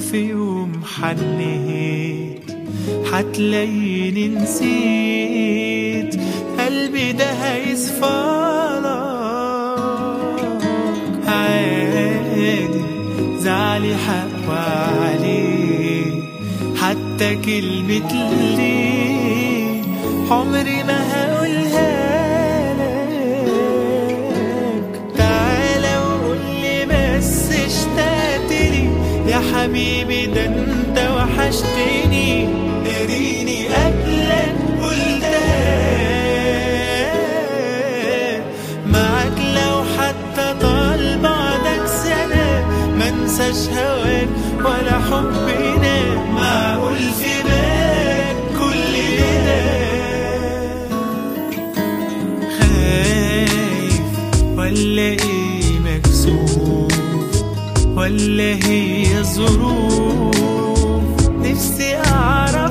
في يوم حنيت حتلاقيني نسيت قلبي ده هيصفالك عادي زعلي حق عليه حتى كلمة ليه عمري ما هقولها لك تعالى وقولي بس اشتقت لي يا حبيبي ده انت وحشتني اريني قبلك قلتها معاك لو حتى طال بعدك سنة ما انساش هواك ولا حبنا معقول في بالك كل ده خايف ولا ايه مكسوف ولا هي ظروف نفسي اعرف